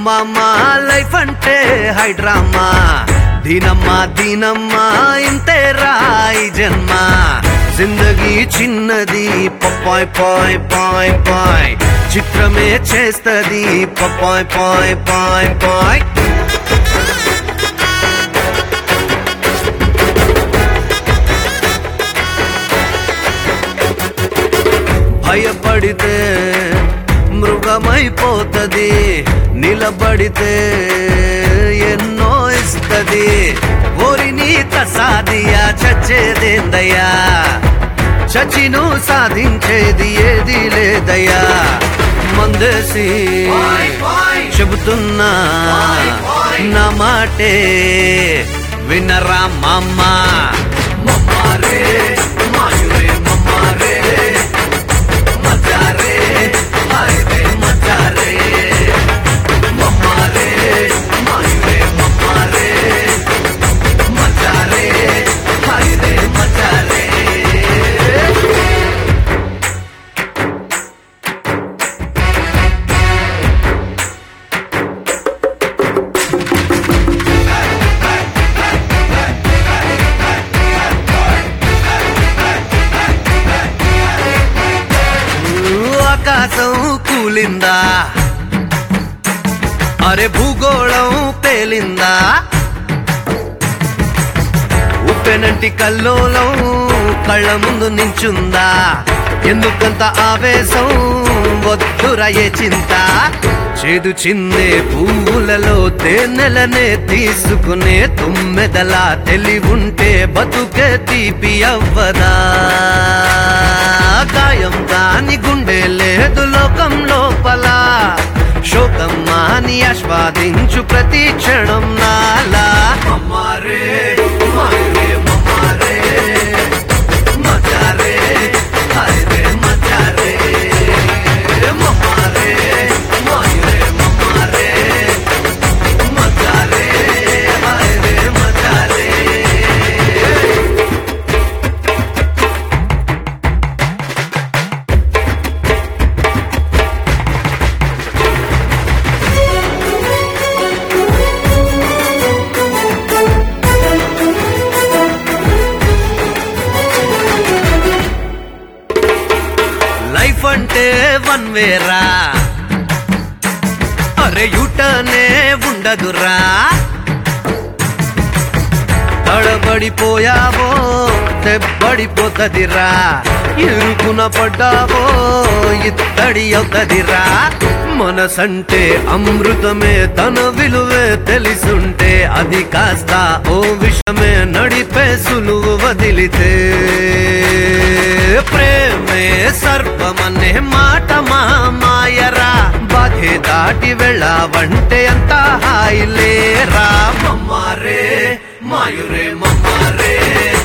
మామా లైఫ్ అంటే హైడ్రామా దీనమ్మా దీనమ్మా ఇంతే రాయి జన్మ జిందగీ చిన్నది పపాయ్ పాయ్ పాయ్ పాయ్ చిత్రమే చేస్తది పపాయ్ పాయ్ పాయ్ పాయ్ భయపడితే మృగమైపోతది నిలబడితే ఎన్నో ఇస్తది ఓరి నీత సాదియా చచ్చేదేందయ్యా చచిను సాధించేది ఏది లేదయ్యా మందేసి చెబుతున్నా నా మాటే వినరా మామా మమ్మారే మాయురే మమ్మారే మచారే హాయరే మచారే మమ్మారే మాయురే మమ్మారే మచారే హాయరే మచారే ఆకాశం కూలిందా అరే భూగోళం పేలిందా ఉప్పెనంటి కల్లోలం కళ్ళ ముందు నించుందా ఎందుకంత ఆవేశం వద్దురయే చింత చేదు చిందే పువ్వులలో తేనెలనే తీసుకునే తుమ్మెదలా తెలివుంటే బతుకే తీపి అవ్వదా గాయం దాని గుండె లేదు లోకం లోపల శోకం మాని ఆస్వాదించు ప్రతి క్షణం నాలా మమ్మారే మాయరే మమ్మారే మచారే హాయరే మచారే మమ్మారే మాయరే మమ్మారే మచారే హాయరే మచారే లైఫ్ అంటే వన్ వేరా అరే యుటనే ఉండదురా తడబడిపోయావో దెబ్బడిపోతదిరా ఇరుకున పడ్డావో ఇత్తడి అవుతదిరా మనసంటే అమృతమే తన విలువే తెలిసుంటే అది కాస్త ఓ విషమే నడిపే సులువు వదిలితే ప్రేమే సర్వమనే మాట మా మాయరా బాధే దాటి వెళ్ళావంటే అంత హాయిలేరా మమ్మారే మాయురే మమ్మారే